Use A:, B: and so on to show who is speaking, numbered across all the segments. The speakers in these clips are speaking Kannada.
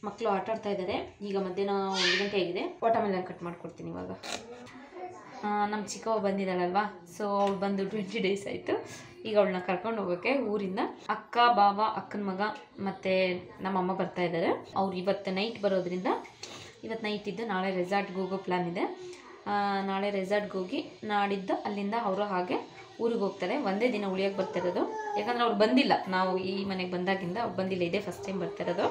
A: ಮಕ್ಕಳು ಆಟ ಆಡ್ತಾ ಇದ್ದಾರೆ ಈಗ ಮಧ್ಯಾಹ್ನ ಒಂದು ಗಂಟೆ ಆಗಿದೆ ವಾಟರ್ಮೆಲನ್ ಕಟ್ ಮಾಡ್ಕೊಡ್ತೀನಿ ಇವಾಗ ಆ, ನಮ್ಮ ಚಿಕ್ಕವ್ವ ಬಂದಿದ್ದಾಳಲ್ವಾ ಸೊ ಅವಳು ಬಂದು ಟ್ವೆಂಟಿ ಡೇಸ್ ಆಯಿತು ಈಗ ಅವಳನ್ನ ಕರ್ಕೊಂಡು ಹೋಗೋಕ್ಕೆ ಊರಿಂದ ಅಕ್ಕ ಬಾವ ಅಕ್ಕನ ಮಗ ಮತ್ತು ನಮ್ಮಮ್ಮ ಬರ್ತಾ ಇದ್ದಾರೆ ಅವ್ರು ಇವತ್ತು ನೈಟ್ ಬರೋದ್ರಿಂದ ಇವತ್ತು ನೈಟ್ ಇದ್ದು ನಾಳೆ ರೆಸಾರ್ಟ್ಗೆ ಹೋಗೋ ಪ್ಲ್ಯಾನ್ ಇದೆ ಆ, ನಾಳೆ ರೆಸಾರ್ಟ್ಗೆ ಹೋಗಿ ನಾಡಿದ್ದು ಅಲ್ಲಿಂದ ಅವರು ಹಾಗೆ ಊರಿಗೆ ಹೋಗ್ತಾರೆ ಒಂದೇ ದಿನ ಉಳಿಯೋಕೆ ಬರ್ತಿರೋದು ಯಾಕಂದ್ರೆ ಅವ್ರು ಬಂದಿಲ್ಲ ನಾವು ಈ ಮನೆಗೆ ಬಂದಾಗಿಂದ ಅವ್ರು ಬಂದಿಲ್ಲ ಇದೇ ಫಸ್ಟ್ ಟೈಮ್ ಬರ್ತಿರೋದು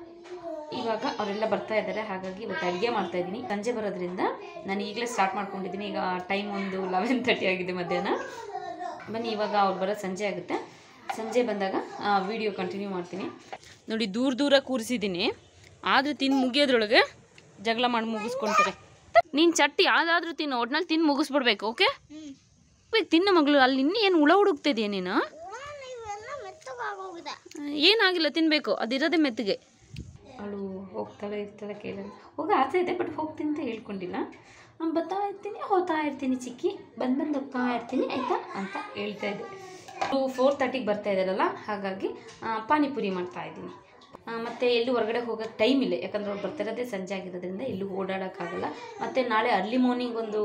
A: ಇವಾಗ ಅವರೆಲ್ಲ ಬರ್ತಾ ಇದ್ದಾರೆ ಹಾಗಾಗಿ ಇವತ್ತು ಅಡುಗೆ ಮಾಡ್ತಾ ಇದ್ದೀನಿ ಸಂಜೆ ಬರೋದ್ರಿಂದ ನಾನು ಈಗಲೇ ಸ್ಟಾರ್ಟ್ ಮಾಡ್ಕೊಂಡಿದ್ದೀನಿ ಈಗ ಟೈಮ್ ಒಂದು ಲೆವೆನ್ ತರ್ಟಿ ಆಗಿದೆ ಮಧ್ಯಾಹ್ನ ಬನ್ನಿ ಇವಾಗ ಅವ್ರು ಬರೋ ಸಂಜೆ ಆಗುತ್ತೆ ಸಂಜೆ ಬಂದಾಗ ವಿಡಿಯೋ ಕಂಟಿನ್ಯೂ ಮಾಡ್ತೀನಿ ನೋಡಿ ದೂರ ದೂರ ಕೂರಿಸಿದ್ದೀನಿ ಆದರೂ ತಿಂದು ಮುಗಿಯೋದ್ರೊಳಗೆ ಜಗಳ ಮಾಡಿ ಮುಗಿಸ್ಕೊಳ್ತಾರೆ ನೀನು ಚಟ್ಟಿ ಯಾವುದಾದ್ರೂ ತಿನ್ನು ಒಟ್ನಲ್ಲಿ ತಿಂದು ಮುಗಿಸ್ಬಿಡ್ಬೇಕು ಓಕೆ ಬೇಕು ತಿನ್ನ ಮಗಳು ಅಲ್ಲಿ ಇನ್ನೂ ಏನು ಹುಳ ಹುಡುಕ್ತಿದ್ಯಾ ನೀನು
B: ಇವೆಲ್ಲ ಮೆತ್ತಗಾಗೋಗಿದೆ
A: ಏನಾಗಿಲ್ಲ ತಿನ್ನಬೇಕು ಅದಿರೋದೇ ಮೆತ್ತಗೆ ಅವಳು ಹೋಗ್ತಾಳೆ ಇರ್ತಾಳೆ ಕೇಳಲ್ಲ ಹೋಗಿ ಆಸೆ ಇದೆ ಬಟ್ ಹೋಗ್ತೀನಿ ಅಂತ ಹೇಳ್ಕೊಂಡಿಲ್ಲ ನಾನು ಬರ್ತಾ ಇರ್ತೀನಿ ಹೋಗ್ತಾ ಇರ್ತೀನಿ ಚಿಕ್ಕಿ ಬಂದು ಬಂದು ಹೋಗ್ತಾ ಇರ್ತೀನಿ ಆಯಿತಾ ಅಂತ ಹೇಳ್ತಾ ಇದ್ದೆ ಟು ಫೋರ್ ತರ್ಟಿಗೆ ಬರ್ತಾ ಇದ್ದಾರಲ್ಲ ಹಾಗಾಗಿ ಆ, ಪಾನಿಪುರಿ ಮಾಡ್ತಾ ಇದ್ದೀನಿ ಆ, ಮತ್ತೆ ಎಲ್ಲೂ ಹೊರಗಡೆ ಹೋಗೋಕ್ಕೆ ಟೈಮ್ ಇಲ್ಲ ಯಾಕಂದ್ರೆ ಅವ್ರು ಬರ್ತಿರೋದೇ ಸಂಜೆ ಆಗಿರೋದ್ರಿಂದ ಎಲ್ಲೂ ಓಡಾಡೋಕ್ಕಾಗಲ್ಲ ಮತ್ತು ನಾಳೆ ಅರ್ಲಿ ಮಾರ್ನಿಂಗ್ ಒಂದು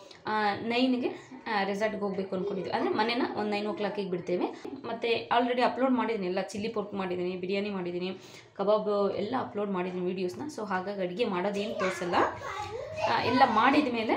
A: ನೈನ್ಗೆ ರೆಸಾರ್ಟ್ಗೆ ಹೋಗ್ಬೇಕು ಅಂದ್ಕೊಂಡಿದ್ವಿ ಅಂದರೆ ಮನೇನ ಒಂದು ನೈನ್ ಓ ಕ್ಲಾಕಿಗೆ ಬಿಡ್ತೇವೆ ಮತ್ತು ಆಲ್ರೆಡಿ ಅಪ್ಲೋಡ್ ಮಾಡಿದ್ದೀನಿ ಎಲ್ಲ ಚಿಲ್ಲಿ ಪೋರ್ಕ್ ಮಾಡಿದ್ದೀನಿ ಬಿರಿಯಾನಿ ಮಾಡಿದ್ದೀನಿ ಕಬಾಬ್ ಎಲ್ಲ ಅಪ್ಲೋಡ್ ಮಾಡಿದ್ದೀನಿ ವೀಡಿಯೋಸ್ನ ಸೊ ಹಾಗಾಗಿ ಅಡುಗೆ ಮಾಡೋದೇನು ತೋರಿಸಲ್ಲ ಆ, ಎಲ್ಲ ಮಾಡಿದ ಮೇಲೆ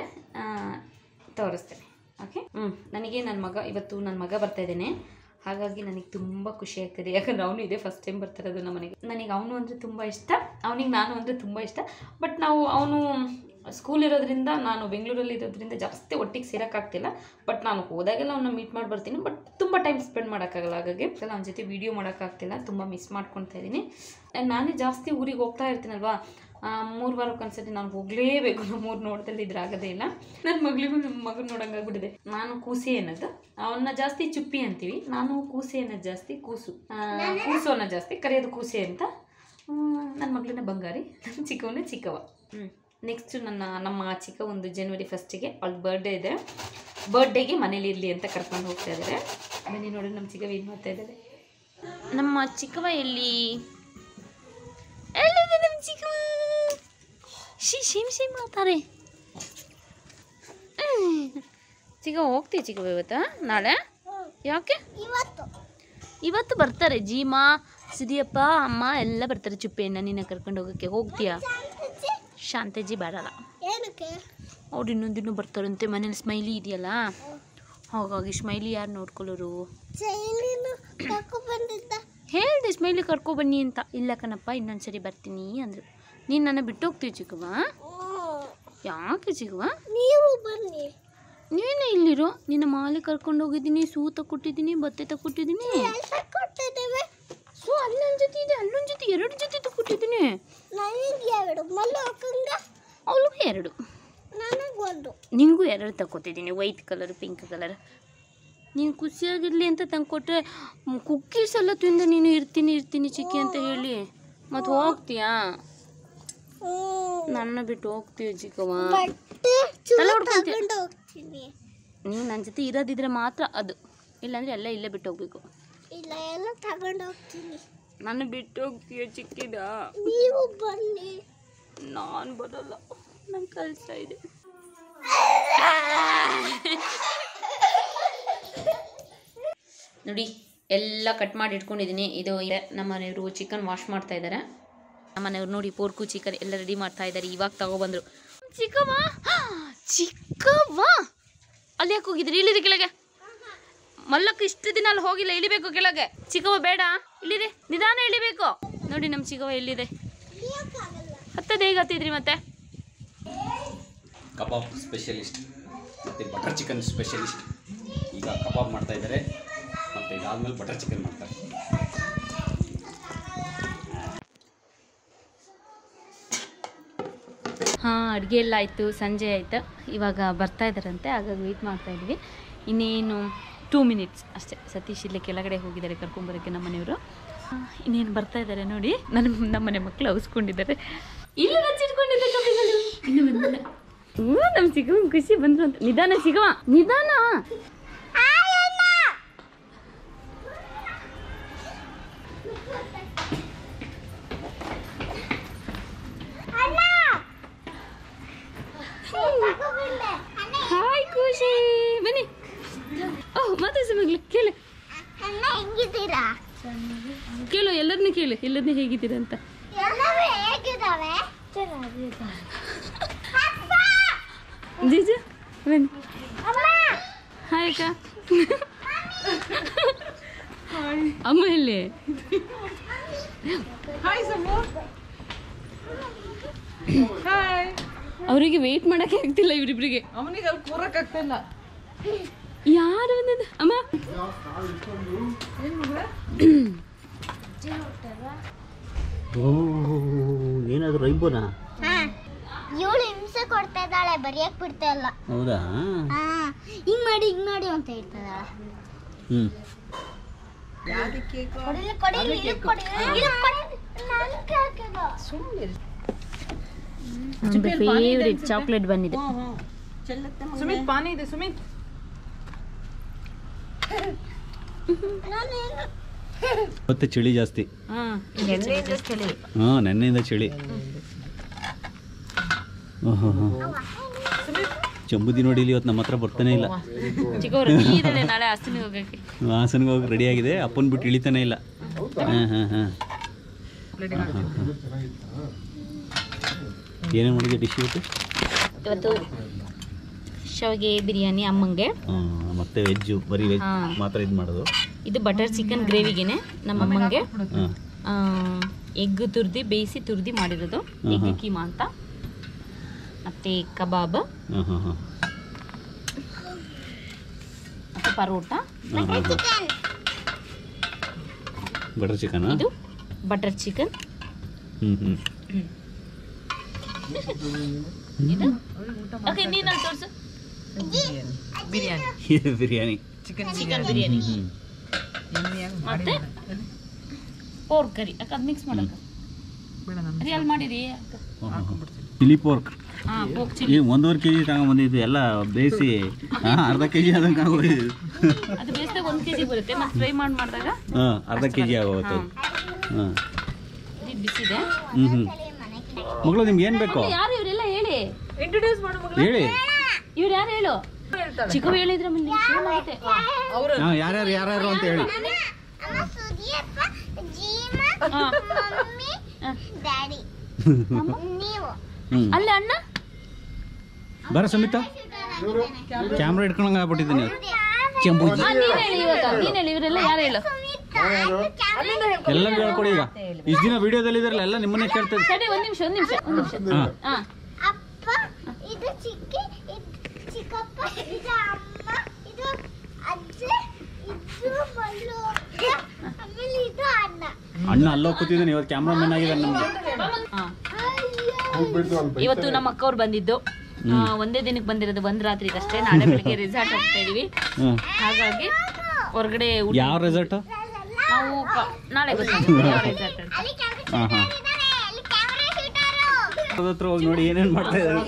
A: ತೋರಿಸ್ತೇನೆ ಓಕೆ ಹ್ಞೂ ನನಗೆ ನನ್ನ ಮಗ ಇವತ್ತು ನನ್ನ ಮಗ ಬರ್ತಾ ಇದ್ದೇನೆ ಹಾಗಾಗಿ ನನಗೆ ತುಂಬ ಖುಷಿ ಆಗ್ತಿದೆ ಯಾಕಂದ್ರೆ ಅವನು ಇದೆ ಫಸ್ಟ್ ಟೈಮ್ ಬರ್ತಿರೋದು ನಮ್ಮ ಮನೆಗೆ ನನಗೆ ಅವನು ಅಂದರೆ ತುಂಬ ಇಷ್ಟ ಅವನಿಗೆ ನಾನು ಅಂದರೆ ತುಂಬ ಇಷ್ಟ ಬಟ್ ನಾವು ಅವನು ಸ್ಕೂಲ್ ಇರೋದ್ರಿಂದ ನಾನು ಬೆಂಗಳೂರಲ್ಲಿ ಇರೋದ್ರಿಂದ ಜಾಸ್ತಿ ಒಟ್ಟಿಗೆ ಸೇರೋಕ್ಕಾಗ್ತಿಲ್ಲ ಬಟ್ ನಾನು ಹೋದಾಗೆಲ್ಲ ಅವನ್ನ ಮೀಟ್ ಮಾಡಿ ಬರ್ತೀನಿ ಬಟ್ ತುಂಬ ಟೈಮ್ ಸ್ಪೆಂಡ್ ಮಾಡೋಕ್ಕಾಗಲ್ಲ ಹಾಗಾಗಿ ಅವನ ಜೊತೆ ವೀಡಿಯೋ ಮಾಡೋಕ್ಕಾಗ್ತಿಲ್ಲ ತುಂಬ ಮಿಸ್ ಮಾಡ್ಕೊತಾ ಇದ್ದೀನಿ ನಾನೇ ಜಾಸ್ತಿ ಊರಿಗೆ ಹೋಗ್ತಾ ಇರ್ತೀನಲ್ವಾ ಮೂರು ವಾರಕ್ಕೆ ಒಂದ್ಸತಿ ನಾನು ಹೋಗಲೇಬೇಕು ನಮ್ಮ ಮೂರು ನೋಡ್ದಲ್ಲಿ ಇದ್ರೆ ಆಗೋದೇ ಇಲ್ಲ ನನ್ನ ಮಗಳಿಗೂ ನಮ್ಮ ಮಗನ ನೋಡಂಗಾಗ್ಬಿಟ್ಟಿದೆ ನಾನು ಕೂಸೆ ಅನ್ನೋದು ಅವನ್ನ ಜಾಸ್ತಿ ಚುಪ್ಪಿ ಅಂತೀವಿ ನಾನು ಕೂಸೆ ಅನ್ನೋದು ಜಾಸ್ತಿ ಕೂಸು ಆ, ಕೂಸು ಅನ್ನೋದು ಜಾಸ್ತಿ ಕರೆಯೋದು ಕೂಸೆ ಅಂತ ನನ್ನ ಮಗಳನ್ನ ಬಂಗಾರಿ ನನ್ನ ಚಿಕ್ಕವನೇ ಚಿಕ್ಕವ ಹ್ಞೂ ನೆಕ್ಸ್ಟು ನನ್ನ ನಮ್ಮ ಚಿಕ್ಕ ಒಂದು ಜನವರಿ ಫಸ್ಟಿಗೆ ಅವಳ ಬರ್ಡೇ ಇದೆ ಬರ್ಡೇಗೆ ಮನೇಲಿ ಇರಲಿ ಅಂತ ಕರ್ಕೊಂಡು ಹೋಗ್ತಾ ಇದ್ದಾರೆ ಬನ್ನಿ ನೋಡಿ ನಮ್ಮ ಚಿಕ್ಕವ ಏನು ಮಾಡ್ತಾ ಇದ್ದಾರೆ ನಮ್ಮ ಚಿಕ್ಕವ ಎಲ್ಲಿ ಎಲ್ಲಿದೆ ನಮ್ಮ ಚಿಕ್ಕವ ಶಿ ಶಿಮ್ ಶಿಮ್ ಮಾಡ್ತಾರೆ ಚಿಕ್ಕವ ಹೋಗ್ತೀವಿ ಚಿಕ್ಕವ ಇವತ್ತು ನಾಳೆ ಯಾಕೆ
B: ಇವತ್ತು
A: ಇವತ್ತು ಬರ್ತಾರೆ ಜೀಮಾ ಸಿರಿಯಪ್ಪ ಅಮ್ಮ ಎಲ್ಲ ಬರ್ತಾರೆ ಚುಪ್ಪೆಯನ್ನ ನಿನ್ನ ಕರ್ಕೊಂಡು ಹೋಗೋಕ್ಕೆ ಹೋಗ್ತೀಯಾ
B: ಶಾಂತಜ್ಜಿ,
A: ಶಾಂತಜ್ಜಿ ಬರಲ್ಲ
B: ಏನಕ್ಕೆ
A: ಅವ್ರು ಇನ್ನೊಂದಿನ್ನೂ ಬರ್ತಾರಂತೆ ಮನೇಲಿ ಸ್ಮೈಲಿ ಇದೆಯಲ್ಲ ಹಾಗಾಗಿ ಸ್ಮೈಲಿ ಯಾರು ನೋಡ್ಕೊಳ್ಳೋರು
B: ಚೈನೀನು ಕರ್ಕೊ ಬಂದಿದ್ದ
A: ಹೇಳಿದೆ ಸ್ಮೈಲಿ ಕರ್ಕೊ ಬನ್ನಿ ಅಂತ ಇಲ್ಲ ಕಣಪ್ಪ ಇನ್ನೊಂದ್ಸರಿ ಬರ್ತೀನಿ ಅಂದರು ನೀನು ನನ್ನ ಬಿಟ್ಟು ಹೋಗ್ತೀವಿ ಚಿಕ್ಕವ್ವ
B: ಹ್ಮ್.
A: ಯಾಕೆ ಚಿಕ್ಕವ್ವ
B: ನೀವು ಬನ್ನಿ
A: ನೀನೇ ಇಲ್ಲಿರೋ ನಿನ್ನ ಮಾಲೆ ಕರ್ಕೊಂಡು ಹೋಗಿದ್ದೀನಿ ಸೂ ತಕ್ಕೊಟ್ಟಿದ್ದೀನಿ ಬತ್ತೆ ತಕ್ಕೊಟ್ಟಿದ್ದೀನಿ
B: ಎಲ್ಲ ಕೊಟ್ಟಿದ್ದೇವೆ
A: ಸೂ ಅಲ್ಲೊಂದು ಜೊತೆ ಇದೆ ಅಲ್ಲೊಂದು ಜೊತೆ ಎರಡು ಜೊತೆ ತಕ್ಕೊಟ್ಟಿದ್ದೀನಿ
B: ನನಗೆ ಎರಡು ಮಲ್ಲು ಅಕ್ಕಂಗ
A: ಅವಳಿಗೂ ಎರಡು
B: ನನಗೆ ಒಂದು
A: ನಿನಗೂ ಎರಡು ತಕ್ಕೊತಿದ್ದೀನಿ ವೈಟ್ ಕಲರ್ ಪಿಂಕ್ ಕಲರ್ ನೀನು ಖುಷಿಯಾಗಿರಲಿ ಅಂತ ತಂದ್ಕೊಟ್ರೆ ಕುಕ್ಕೀಸ್ ಎಲ್ಲ ತಿಂದು ನೀನು ಇರ್ತೀನಿ ಇರ್ತೀನಿ ಚಿಕ್ಕಿ ಅಂತ ಹೇಳಿ ಮತ್ತು ಹೋಗ್ತೀಯಾ
B: ಹ್ಞೂ
A: ನನ್ನ ಬಿಟ್ಟು ಹೋಗ್ತೀಯ ಚಿಕ್ಕವ್ವ
B: ಬಟ್ಟೆ ಚೂರು
A: ತಲೆ ಹೊಡ್ಕೊಂತೀಯ?
B: ತಗೊಂಡು ಹೋಗ್ತೀನಿ
A: ನೀವು ನನ್ನ ಜೊತೆ ಇರೋದಿದ್ರೆ ಮಾತ್ರ ಅದು ಇಲ್ಲಾಂದ್ರೆ ಎಲ್ಲ ಇಲ್ಲೇ ಬಿಟ್ಟು ಹೋಗ್ಬೇಕು
B: ಇಲ್ಲ ಎಲ್ಲ ತಗೊಂಡು ಹೋಗ್ತೀನಿ
A: ನನ್ನ ಬಿಟ್ಟು ಹೋಗ್ತೀಯ ಚಿಕ್ಕಿದ
B: ನೀವು ಬನ್ನಿ
A: ನಾನು ಬರಲ್ಲ ನಂಗೆ ಕಲಿಸ್ತ ಇದೆ ನೋಡಿ ಎಲ್ಲ ಕಟ್ ಮಾಡಿ ಇಟ್ಕೊಂಡಿದ್ದೀನಿ ಇದು ಇದೆ ನಮ್ಮ ಮನೆಯವರು ಚಿಕನ್ ವಾಶ್ ಮಾಡ್ತಾ ಇದ್ದಾರೆ ನಮ್ಮ ಮನೆಯವ್ರು ನೋಡಿ ಪೋರ್ಕು ಚಿಕನ್ ಎಲ್ಲ ರೆಡಿ ಮಾಡ್ತಾ ಇದ್ದಾರೆ ಇವಾಗ ತಗೊಬಂದ್ರು ಚಿಕ್ಕವ್ವ ಚಿಕ್ಕವ್ವ ಅಲ್ಲಿ ಯಾಕೆ ಹೋಗಿದ್ರಿ ಇಳಿರಿ ಕೆಳಗೆ ಮಲ್ಲಕ್ಕೆ ಇಷ್ಟು ದಿನ ಅಲ್ಲಿ ಹೋಗಿಲ್ಲ ಇಳಿಬೇಕು ಕೆಳಗೆ ಚಿಕ್ಕವ್ವ ಬೇಡ ಇಳಿರಿ ನಿಧಾನ ಇಳಿಬೇಕು ನೋಡಿ ನಮ್ಮ ಚಿಕ್ಕವ್ವ ಎಲ್ಲಿದೆ ಹತ್ತದ ಹೇಗೆ ಹತ್ತಿದ್ರಿ ಮತ್ತೆ
C: ಕಬಾಬ್ ಸ್ಪೆಷಲಿಸ್ಟ್ ಮತ್ತು ಬಟರ್ ಚಿಕನ್ ಸ್ಪೆಷಲಿಸ್ಟ್ ಈಗ ಕಬಾಬ್ ಮಾಡ್ತಾ ಇದ್ದಾರೆ ಮತ್ತು ಇದಾದ್ಮೇಲೆ ಬಟರ್ ಚಿಕನ್ ಮಾಡ್ತಾರೆ
A: ಹಾಂ ಅಡುಗೆ ಎಲ್ಲ ಆಯಿತು ಸಂಜೆ ಆಯಿತು ಇವಾಗ ಬರ್ತಾ ಇದ್ದಾರಂತೆ ಹಾಗಾಗಿ ವೆಯ್ಟ್ ಮಾಡ್ತಾ ಇದ್ವಿ ಇನ್ನೇನು ಟೂ ಮಿನಿಟ್ಸ್ ಅಷ್ಟೇ ಸತೀಶ್ ಇಲ್ಲೇ ಕೆಳಗಡೆ ಹೋಗಿದ್ದಾರೆ ಕರ್ಕೊಂಬರೋಕ್ಕೆ ನಮ್ಮ ಮನೆಯವರು ಇನ್ನೇನು ಬರ್ತಾ ಇದ್ದಾರೆ ನೋಡಿ ನನ್ನ ನಮ್ಮ ಮನೆ ಮಕ್ಕಳು ಅವಸ್ಕೊಂಡಿದ್ದಾರೆ ಇಲ್ಲಿ ಬಚ್ಚಿಟ್ಕೊಂಡಿದ್ದೆ ಕಪಿಗಳು ಇನ್ನು ಬಂದಿಲ್ಲ ಹ್ಞೂ ನಮ್ಮ ಚಿಕ್ಕವನ್ ಖುಷಿ ಬಂದ್ರು ಅಂತ ನಿಧಾನ ಸಿಗವ ನಿಧಾನ ಎಲ್ಲನೇ ಹೇಗಿದ್ದೀರಾ ಅಂತ
B: ಎಲ್ಲವೇ ಹೇಗಿದ್ದಾವೆ
A: ಜೀಜು ಬನ್ನಿ
B: ಅಮ್ಮ
A: ಹಾಯ್ ಅಕ್ಕ ಅಮ್ಮ ಎಲ್ಲಿ
D: ಹಾಯ್
A: ಅವರಿಗೆ ವೆಯ್ಟ್ ಮಾಡಕ್ಕೆ ಆಗ್ತಿಲ್ಲ ಇವರಿಬ್ರಿಗೆ
D: ಅವನಿಗೆ ಅಲ್ಲಿ ಕೂರಕ್ ಆಗ್ತಿಲ್ಲ
A: ಯಾರು ಬಂದಿದ್ದ ಅಮ್ಮ
C: ಏನಾದರೂ ರೈಬೋನಾ
B: ಇವಳು ಹಿಂಸೆ ಕೊಡ್ತಾ ಇದ್ದಾಳೆ ಬರೆಯಕ್ ಬಿಡ್ತಾ ಇಲ್ಲ
C: ಹೌದಾ
B: ಹಾ ಹಿಂಗ್ ಮಾಡಿ ಹಿಂಗ್ ಮಾಡಿ ಅಂತ ಹೇಳ್ತಾ ಇದ್ದಾಳೆ
C: ಹ್ಞೂ
D: ಯಾವ್ದಕ್ಕೆ
B: ಕೊಡಿಲಿ ಕೊಡಿಲಿ ಇದಕ್ ಕೊಡಿ ಇದಕ್ ಕೊಡಿ ನನ್ ಕೇಳ್ಕಿಲ್ಲ
A: ಫೇವ್ರೆಟ್ ಚಾಕ್ಲೇಟ್ ಬಂದಿದೆ
D: ಸುಮಿತ್ ಪಾನಿ ಇದೆ ಸುಮಿತ್
B: ನಾನೇನು
C: ಮತ್ತೆ ಚಳಿ ಜಾಸ್ತಿ
A: ಹಾಂ
C: ಹಾಂ ನೆನ್ನೆಯಿಂದ ಚಳಿ ಓಹೋ ಚಂಬುದಿ ನೋಡಿ ಇಲ್ಲಿ ಇವತ್ತು ನಮ್ಮ ಹತ್ರ ಬರ್ತಾನೆ ಇಲ್ಲ
A: ಚಿಕ್ಕವರು ಇದ್ದಾಳೆ ನಾಳೆ ಹಾಸನಿಗೆ ಹೋಗಕ್ಕೆ
C: ಹಾಸನ್ಗೆ ಹೋಗಿ ರೆಡಿ ಆಗಿದೆ ಅಪ್ಪನ ಬಿಟ್ಟು ಇಳಿತಾನೆ ಇಲ್ಲ ಹಾಂ ಹಾಂ ಹಾಂ ಏನೇನು ಮಾಡಿದೆ ಡಿಶ್ ಇವತ್ತು
A: ಇವತ್ತು ಶಾವಿಗೆ ಬಿರಿಯಾನಿ ಅಮ್ಮಂಗೆ
C: ಆ, ಮತ್ತೆ ವೆಜ್ಜು ಬರೀ ವೆಜ್
A: ಹಾ.
C: ಮಾತ್ರ ಇದು ಮಾಡೋದು
A: ಇದು ಬಟರ್ ಚಿಕನ್ ಗ್ರೇವಿಗೆನೆ ನಮ್ಮ ಅಮ್ಮಂಗೆ
C: ಹಾಂ
A: ಎಗ್ ತುರ್ದಿ ಬೇಯಿಸಿ ತುರ್ದಿ ಮಾಡಿರೋದು ಎಗ್
C: ಹ್ಮ್.
A: ಕೀಮಾ ಅಂತ ಮತ್ತೆ ಕಬಾಬ್
C: ಹಾಂ ಹಾಂ ಹಾಂ
A: ಮತ್ತೆ ಪರೋಟ
C: ಹಾಂ ಹಾಂ ಹಾಂ ಬಟರ್ ಚಿಕನಾ
A: ಇದು ಬಟರ್ ಚಿಕನ್
C: ಹ್ಞೂ ಹ್ಞೂ
A: ಇದು ಓಕೆ ನೀನು ತೋರಿಸು
D: ಬಿರಿಯಾನಿ
C: ಇದು ಬಿರಿಯಾನಿ
D: ಚಿಕನ್
A: ಚಿಕನ್ ಬಿರಿಯಾನಿ
C: ಹ್ಞೂ
A: ಮತ್ತೆ ಪೋರ್ಕ್ ಕರಿ ಅಕ್ಕ ಅದು ಮಿಕ್ಸ್ ಮಾಡಕ್ಕ
D: ಬೇಡ ನಾನು
A: ರಿಯಲ್ ಮಾಡಿರಿ
C: ಚಿಲ್ಲಿ ಪೋರ್ಕ್
A: ಹಾಂ ಪೋರ್ಕ್ ಚಿಲ್ಲಿ
C: ಈ ಒಂದೂವರೆ ಕೆ ಜಿ ತಗೊಂಬಂದಿದ್ದು ಎಲ್ಲ ಬೇಯಿಸಿ ಹಾಂ ಅರ್ಧ ಕೆ ಜಿ ಆದಂಗೆ ಆಗೋಯ್ತು
A: ಅದು ಬೇಯಿಸಿದಾಗ ಒಂದು ಕೆ ಜಿ ಬರುತ್ತೆ ಮತ್ತೆ ಫ್ರೈ ಮಾಡಿ ಮಾಡಿದಾಗ
C: ಹಾಂ ಅರ್ಧ ಕೆ ಜಿ ಆಗೋಯ್ತು ಹಾಂ
A: ಇದು ಬಿಸಿದೆ
C: ಹ್ಞೂ ಹ್ಞೂ ಮಗಳು ನಿಮ್ಗೆ ಏನು ಬೇಕು
A: ಯಾರು ಇವರೆಲ್ಲ ಹೇಳಿ
D: ಇಂಟ್ರೊಡ್ಯೂಸ್ ಮಾಡು ಮಗ
C: ಹೇಳಿ
A: ಇವ್ರು ಯಾರು ಹೇಳು ಚಿಕ್ಕ ಹೇಳಿದ್ರೆ ಮುಂದೆ shame ಆಗುತ್ತೆ.
D: ಅವರು
C: ಹಾಂ ಯಾರ್ಯಾರು ಯಾರ್ಯಾರು ಅಂತ ಹೇಳಿ
B: ಅಮ್ಮ ಸುದಿಯಪ್ಪ ಜೀಮ
A: ಹಾ.
B: ಮಮ್ಮಿ
A: ಹಾ.
B: ಡ್ಯಾಡಿ ನೀವು
C: ಹ್ಞೂ
A: ಅಲ್ಲೇ ಅಣ್ಣ
C: ಬರ ಸುಮಿತ ಕ್ಯಾಮ್ರಾ ಇಟ್ಕೊಂಡಂಗೆ ಆಗ್ಬಿಟ್ಟಿದ್ದೀನಿ ಚೆಂಬುಜಿ
A: ಆ, ನೀನ್ ಹೇಳಿ ಇವಾಗ ನೀನ್ ಹೇಳಿ ಇವರೆಲ್ಲ ಯಾರು ಹೇಳು
C: ಎಲ್ಲರಿಗೂ ಹೇಳ್ಕೊಡಿ ಈಗ ಇಷ್ಟು ದಿನ ವಿಡಿಯೋದಲ್ಲಿ ಇದ್ರಲ್ಲ ಎಲ್ಲ ನಿಮ್ಮನ್ನೇ ಕೇಳ್ತದೆ
A: ಸರಿ ಒಂದ್ ನಿಮಿಷ ಒಂದ್ ನಿಮಿಷ ಒಂದ್ ನಿಮಿಷ
C: ಹಾಂ
A: ಹಾ
B: ಅಪ್ಪ ಇದು ಚಿಕ್ಕಿ ಇದು ಚಿಕ್ಕಪ್ಪ ಇದು ಅಮ್ಮ ಇದು ಅಜ್ಜಿ ಇದು ಮಲ್ಲು ಆಮೇಲೆ ಇದು ಅಣ್ಣ
C: ಅಣ್ಣ ಅಲ್ಲೋ ಕೂತಿದ್ದಾನೆ ಇವತ್ತು ಕ್ಯಾಮ್ರಾಮನ್ ಆಗಿದ್ದಾನೆ ನಮಗೆ
A: ಹಾ.
B: ಅಯ್ಯೋ
A: ಇವತ್ತು ನಮ್ಮ ಅಕ್ಕವ್ರು ಬಂದಿದ್ದು ಆ, ಒಂದೇ ದಿನಕ್ಕೆ ಬಂದಿರೋದು ಒಂದ್ ರಾತ್ರಿ ಅಷ್ಟೇ ನಾಳೆ ಬೆಳಿಗ್ಗೆ ರೆಸಾರ್ಟ್ ಹೋಗ್ತಾ ಇದೀವಿ
C: ಹ್ಞೂ
A: ಹಾಗಾಗಿ ಹೊರಗಡೆ ಊಟ
C: ಯಾವ ರೆಸಾರ್ಟು
A: ನಾವು ಕ- ನಾಳೆ ಗೊತ್ತಾಗುತ್ತೆ ಯಾವ ರೆಸಾರ್ಟ್ ಅಂತ
B: ಅಲ್ಲಿ ಕ್ಯಾಮ್ರಾ
C: ಹಾಂ ಹಾಂ
B: ಇದ್ದಾರೆ ಅಲ್ಲಿ ಕ್ಯಾಮ್ರಾ ಶೂಟರು
C: ಹತ್ರ ಹೋಗಿ ನೋಡಿ ಏನೇನು ಮಾಡ್ತಾ ಇದ್ದಾರೆ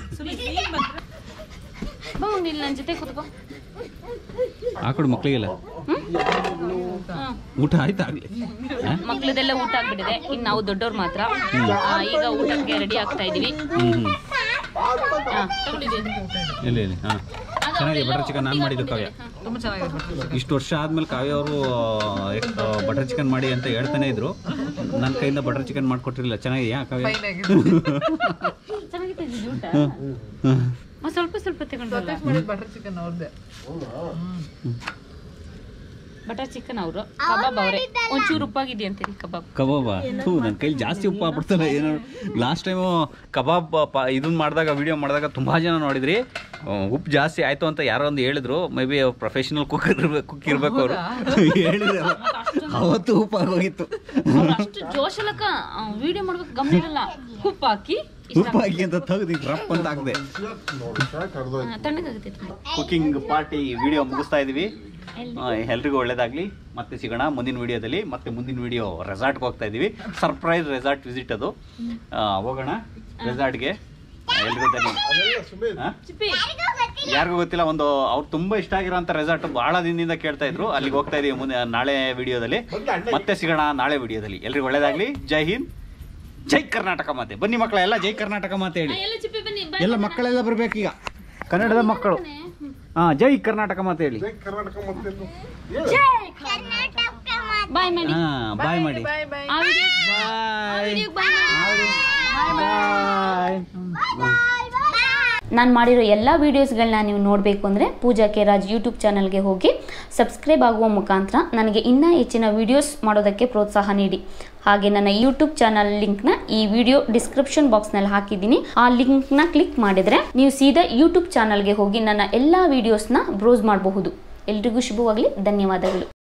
A: ಬಾ ಒಂದು ಇಲ್ಲಿ ನನ್ನ ಜೊತೆ ಕೂತ್ಕೋ
C: ಹಾಕೊಡು ಮಕ್ಕಳಿಗೆಲ್ಲ
A: ಹ್ಮ್.
C: ಊಟ ಆಯ್ತಾ ಆಗಲಿ
A: ಮಕ್ಳದೆಲ್ಲ ಊಟ ಆಗ್ಬಿಟ್ಟಿದೆ ಇನ್ನು ನಾವು ದೊಡ್ಡವ್ರು ಮಾತ್ರ ಆ, ಈಗ ಊಟಕ್ಕೆ ರೆಡಿ ಆಗ್ತಾ ಇದೀವಿ
C: ಹ್ಞೂ ಹ್ಞೂ
A: ಹಾ, ತಗೊಂಡಿದ್ದೀನಿ.
C: ಇಲ್ಲ ಇಲ್ಲ ಹಾಂ ಚೆನ್ನಾಗಿದೆ ಬಟರ್ ಚಿಕನ್ ನಾನು ಮಾಡಿದ್ದು ಕಾವ್ಯ
D: ತುಂಬಾ ಚೆನ್ನಾಗಿದೆ
C: ಇಷ್ಟು ವರ್ಷ ಆದ್ಮೇಲೆ ಕಾವ್ಯ ಅವರು ಬಟರ್ ಚಿಕನ್ ಮಾಡಿ ಅಂತ ಹೇಳ್ತಾನೆ ಇದ್ರು ನನ್ನ ಕೈಯಿಂದ ಬಟರ್ ಚಿಕನ್ ಮಾಡ್ಕೊಟ್ಟಿರಲಿಲ್ಲ ಚೆನ್ನಾಗಿದೆಯಾ ಕಾವ್ಯ
D: ಫೈನ್ ಆಗಿದೆ
A: ಚೆನ್ನಾಗಿತ್ತು ಇದು ಊಟ
C: ಹ್ಮ್. ಹ್ಮ್.
A: ಆ, ಸ್ವಲ್ಪ ಸ್ವಲ್ಪ ತಗೊಂಡ್ರಲ್ಲ
D: ಮಾಡಿದ ಬಟರ್ ಚಿಕನ್ ಅವ್ರದ್ದೇ
A: ಬಟರ್ ಚಿಕನ್ ಅವರು ಕಬಾಬ್ ಅವರೇ ಒಂಚೂರು ಉಪ್ಪಾಗಿದೆ ಅಂತೀರಿ ಕಬಾಬ್
C: ಕಬಾಬ ಥೂ ನನ್ನ ಕೈಲಿ ಜಾಸ್ತಿ ಉಪ್ಪು ಆಗ್ಬಿಡ್ತಾರೆ ಏನೋ ಲಾಸ್ಟ್ ಟೈಮು ಕಬಾಬ್ ಪ ಇದನ್ನ ಮಾಡಿದಾಗ ವಿಡಿಯೋ ಮಾಡಿದಾಗ ತುಂಬ ಜನ ನೋಡಿದ್ರಿ ಆ, ಉಪ್ಪು ಜಾಸ್ತಿ ಆಯಿತು ಅಂತ ಯಾರೋ ಒಂದು ಹೇಳಿದ್ರು ಮೇ ಬಿ ಪ್ರೊಫೆಷನಲ್ ಕುಕ್ ಇರ್ಬೇಕು ಕುಕ್ ಇರ್ಬೇಕು ಅವರು ಹೇಳಿದ್ರು ಅವತ್ತು ಉಪ್ಪು ಆಗೋಗಿತ್ತು
A: ಅವ್ರು ಅಷ್ಟು ಜೋಶಲಕ್ಕ ವಿಡಿಯೋ ಮಾಡ್ಬೇಕು ಗಮನ ಇರಲ್ಲ ಉಪ್ಪು ಹಾಕಿ
C: ಉಪ್ಪು ಹಾಕಿ ಅಂತ ತೆಗ್ದು ರಪ್ ಅಂತ ಹಾಕಿದೆ
A: ತಣ್ಣಗಾಗುತ್ತೆ ತುಂಬ
C: ಕುಕಿಂಗ್ ಪಾರ್ಟಿ ವಿಡಿಯೋ ಮುಗಿಸ್ತಾ ಇದೀವಿ ಆ, ಎಲ್ರಿಗೂ ಒಳ್ಳೇದಾಗ್ಲಿ ಮತ್ತೆ ಸಿಗೋಣ ಮುಂದಿನ ವಿಡಿಯೋದಲ್ಲಿ ಮತ್ತೆ ಮುಂದಿನ ವಿಡಿಯೋ ರೆಸಾರ್ಟ್ಗೆ ಹೋಗ್ತಾ ಇದೀವಿ ಸರ್ಪ್ರೈಸ್ ರೆಸಾರ್ಟ್ ವಿಸಿಟ್ ಅದು ಆ, ಹೋಗೋಣ ರೆಸಾರ್ಟ್ಗೆ ಎಲ್ರಿಗೂ ಧನ್ಯ ಆ?
A: ಚಿಪ್ಪಿ
C: ಯಾರಿಗೂ ಗೊತ್ತಿಲ್ಲ ಒಂದು ಅವ್ರು ತುಂಬಾ ಇಷ್ಟ ಆಗಿರೋಂಥ ರೆಸಾರ್ಟ್ ಬಹಳ ದಿನದಿಂದ ಕೇಳ್ತಾ ಇದ್ರು ಅಲ್ಲಿಗೆ ಹೋಗ್ತಾ ಇದೀವಿ ಮುಂದೆ ನಾಳೆ ವಿಡಿಯೋದಲ್ಲಿ ಮತ್ತೆ ಸಿಗೋಣ ನಾಳೆ ವಿಡಿಯೋದಲ್ಲಿ ಎಲ್ರಿಗೂ ಒಳ್ಳೇದಾಗ್ಲಿ ಜೈ ಹಿಂದ್ ಜೈ ಕರ್ನಾಟಕ ಮಾತೆ ಬನ್ನಿ ಮಕ್ಕಳ ಎಲ್ಲ ಜೈ ಕರ್ನಾಟಕ ಮಾತೆ ಹೇಳಿ
A: ಎಲ್ಲ ಚಿಪ್ಪಿ ಬನ್ನಿ
C: ಎಲ್ಲ ಮಕ್ಕಳೆಲ್ಲ ಬರ್ಬೇಕೀಗ ಕನ್ನಡದ ಮಕ್ಕಳು ಹಾ ಜೈ ಕರ್ನಾಟಕ ಮಾತೆ ಹೇಳಿ
B: ಕರ್ನಾಟಕ ಮಾತೆ
A: ಬಾಯ್ ಮಾಡಿ
C: ಹಾ ಬಾಯ್ ಮಾಡಿ
D: ಬಾಯ್ ಬಾಯ್
A: ಆ ವಿಡಿಯೋ
C: ಬಾಯ್
A: ಬಾಯ್
C: ಬಾಯ್
A: ನಾನು ಮಾಡಿರೋ ಎಲ್ಲ ವೀಡಿಯೋಸ್ಗಳನ್ನ ನೀವು ನೋಡಬೇಕು ಅಂದರೆ ಪೂಜಾ ಕೆ ರಾಜ್ ಯೂಟ್ಯೂಬ್ ಚಾನಲ್ಗೆ ಹೋಗಿ ಸಬ್ಸ್ಕ್ರೈಬ್ ಆಗುವ ಮುಖಾಂತರ ನನಗೆ ಇನ್ನೂ ಹೆಚ್ಚಿನ ವೀಡಿಯೋಸ್ ಮಾಡೋದಕ್ಕೆ ಪ್ರೋತ್ಸಾಹ ನೀಡಿ ಹಾಗೆ ನನ್ನ ಯೂಟ್ಯೂಬ್ ಚಾನಲ್ ಲಿಂಕ್ನ ಈ ವಿಡಿಯೋ ಡಿಸ್ಕ್ರಿಪ್ಷನ್ ಬಾಕ್ಸ್ನಲ್ಲಿ ಹಾಕಿದ್ದೀನಿ ಆ ಲಿಂಕ್ನ ಕ್ಲಿಕ್ ಮಾಡಿದರೆ ನೀವು ಸೀದಾ ಯೂಟ್ಯೂಬ್ ಚಾನಲ್ಗೆ ಹೋಗಿ ನನ್ನ ಎಲ್ಲ ವೀಡಿಯೋಸ್ನ ಬ್ರೌಸ್ ಮಾಡಬಹುದು ಎಲ್ರಿಗೂ ಶುಭವಾಗಲಿ ಧನ್ಯವಾದಗಳು